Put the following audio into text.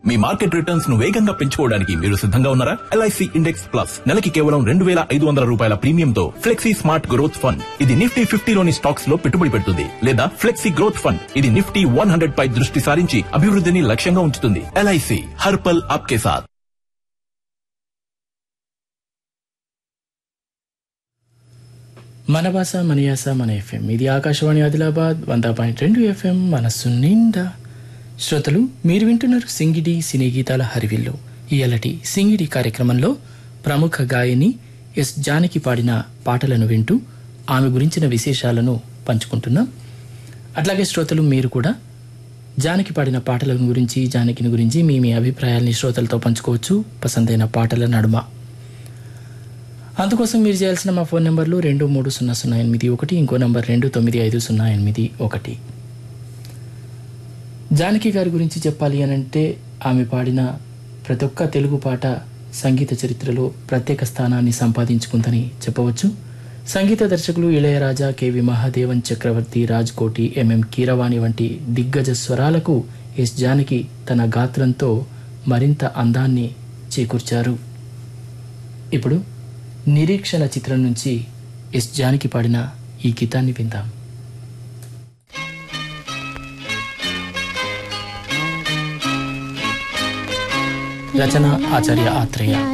మీ market returns ను వేగంగా పెంచుకోవడానికి మీరు సిద్ధంగా ఉన్నారా ఎల్ఐసి ఇండెక్స్ ప్లస్ నెలకి కేవలం రెండు వేల ఐదు వందల రూపాయల ప్రీమియంతో ఫ్లెక్సీ స్మార్ట్ గ్రోత్ ఫండ్ ఇది నిఫ్టీ ఫిఫ్టీలోని స్టాక్స్ లో పెట్టుబడి పెడుతుంది లేదా ఫ్లెక్సీ గ్రోత్ ఫండ్ ఇది నిఫ్టీ వన్ హండ్రెడ్ పై దృష్టి సారించి అభివృద్ధిని లక్ష్యంగా ఉంచుతుంది ఎల్ఐసి హర్పల్ ఆప్కే సాథ్ మన భాష మన యాస మన ఎఫ్ఎం ఇది ఆకాశవాణి ఆదిలాబాద్ వంద పాయింట్ రెండు ఎఫ్ఎం మనస్సు నిండా శ్రోతలు మీరు వింటున్నారు సింగిడి సినీ గీతాల హరివిల్లు ఇయలటి సింగిడి కార్యక్రమంలో ప్రముఖ గాయని ఎస్ జానకి పాడిన పాటలను వింటూ ఆమె గురించిన విశేషాలను పంచుకుంటున్నాం అట్లాగే శ్రోతలు మీరు కూడా జానకి పాడిన పాటల గురించి జానకిని గురించి మీ మీ అభిప్రాయాల్ని శ్రోతలతో పంచుకోవచ్చు పసందైన పాటల నడుమ అందుకోసం మీరు చేయాల్సిన మా ఫోన్ నెంబర్లు రెండు మూడు సున్నా సున్నా ఎనిమిది ఒకటి ఇంకో నంబర్ రెండు తొమ్మిది ఐదు సున్నా ఎనిమిది ఒకటి జానకి గారి గురించి చెప్పాలి అని అంటే ఆమె పాడిన ప్రతి ఒక్క తెలుగు పాట సంగీత చరిత్రలో ప్రత్యేక స్థానాన్ని సంపాదించుకుందని చెప్పవచ్చు సంగీత దర్శకులు ఇళయరాజా కెవి మహాదేవన్ చక్రవర్తి రాజ్ కోటి ఎంఎం కీరవాణి వంటి దిగ్గజ స్వరాలకు ఎస్ జానకి తన గాత్రంతో మరింత అందాన్ని చేకూర్చారు ఇప్పుడు నిరీక్షణ చిత్రం నుంచి ఎస్ జానకి పాడిన ఈ గీతాన్ని విందాం రచన ఆచార్య ఆత్రేయ